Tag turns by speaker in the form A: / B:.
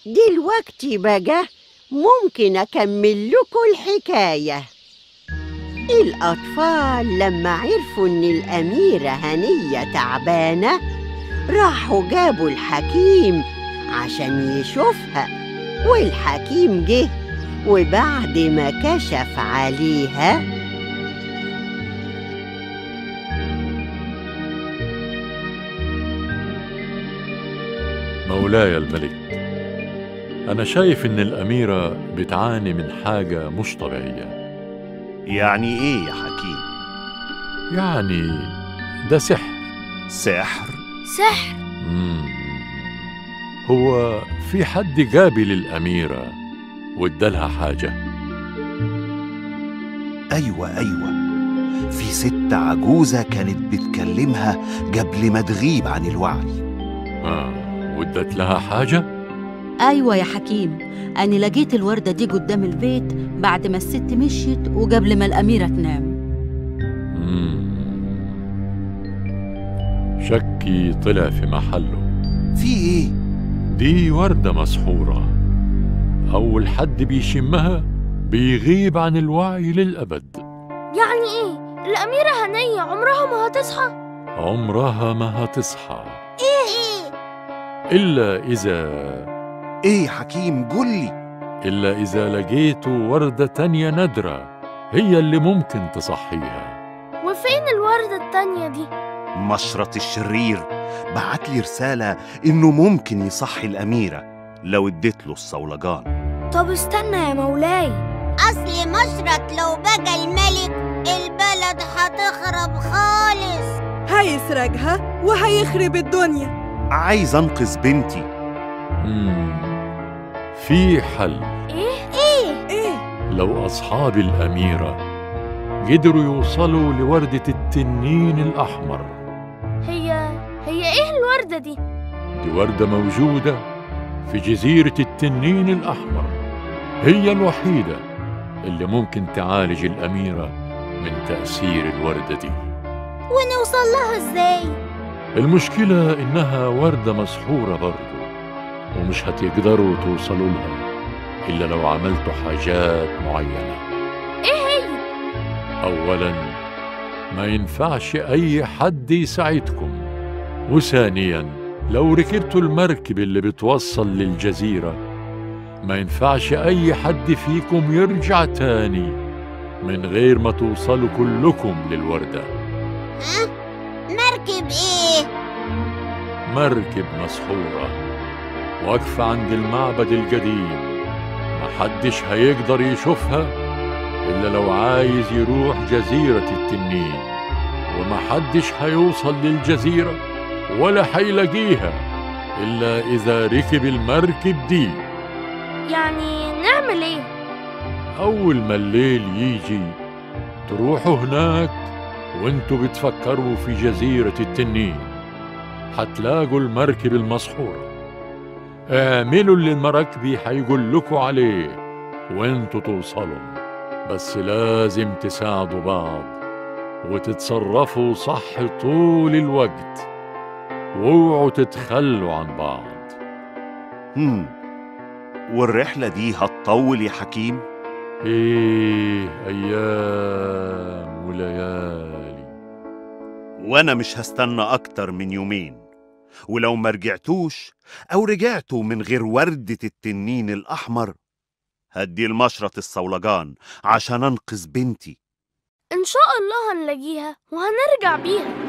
A: دلوقتي بقى ممكن أكمل لكم الحكاية الأطفال لما عرفوا إن الأميرة هنية تعبانة راحوا جابوا الحكيم عشان يشوفها والحكيم جه وبعد ما كشف عليها
B: مولاي الملك أنا شايف إن الأميرة بتعاني من حاجة مش طبيعية
C: يعني ايه يا حكيم
B: يعني ده سحر
C: سحر
D: سحر
B: مم. هو في حد جابي للأميرة وادالها حاجة
C: ايوه ايوه في ست عجوزة كانت بتكلمها قبل ما تغيب عن الوعي
B: آه وادت لها حاجة
E: أيوة يا حكيم أنا لقيت الوردة دي قدام البيت بعد ما الست مشيت وقبل ما الأميرة تنام
B: مم. شكي طلع في محله
C: في ايه
B: دي وردة مسحورة أول حد بيشمها بيغيب عن الوعي للأبد
D: يعني ايه الأميرة هنية عمرها ما هتصحى
B: عمرها ما هتصحى
D: ايه
B: إلا إذا
C: ايه يا حكيم قولي
B: إلا إذا لقيت وردة تانية نادرة هي اللي ممكن تصحيها
D: وفين الوردة التانية دي
C: مشرط الشرير بعت لي رسالة إنه ممكن يصحي الأميرة لو اديت له الصولجان
D: طب استنى يا مولاي
F: أصل مشرط لو بقى الملك البلد هتخرب خالص
G: هيسرقها وهيخرب الدنيا
C: عايز أنقذ بنتي
B: مم. في حل
D: ايه
G: ايه
B: لو أصحاب الأميرة قدروا يوصلوا لوردة التنين الأحمر
D: هي هي ايه الوردة دي
B: دي وردة موجودة في جزيرة التنين الأحمر هي الوحيدة اللي ممكن تعالج الأميرة من تأثير الوردة دي
F: ونوصل لها ازاي
B: المشكلة إنها وردة مسحورة برضو ومش هتقدروا توصلوا لها إلا لو عملتوا حاجات معينة
D: ايه هي
B: أولا ما ينفعش أي حد يساعدكم وثانيا لو ركبتوا المركب اللي بتوصل للجزيرة ما ينفعش أي حد فيكم يرجع تاني من غير ما توصلوا كلكم للوردة
F: ها مركب ايه
B: مركب مسحورة واقفة عند المعبد القديم محدش هيقدر يشوفها إلا لو عايز يروح جزيرة التنين ومحدش هيوصل للجزيرة ولا هيلاقيها إلا إذا ركب المركب دي
D: يعني نعمل ايه
B: أول ما الليل يجي تروحوا هناك وانتوا بتفكروا في جزيرة التنين هتلاقوا المركب المسحورة اعملوا اللي المراكبي هيقول لكم عليه وانتوا توصلوا بس لازم تساعدوا بعض وتتصرفوا صح طول الوقت واوعوا تتخلوا عن بعض
C: هم والرحلة دي هتطول يا حكيم
B: ايه ايام وليالي
C: وأنا مش هستنى أكتر من يومين ولو ما رجعتوش أو رجعتوا من غير وردة التنين الأحمر هدي المشرط الصولجان عشان أنقذ بنتي
D: ان شاء الله هنلاقيها وهنرجع بيها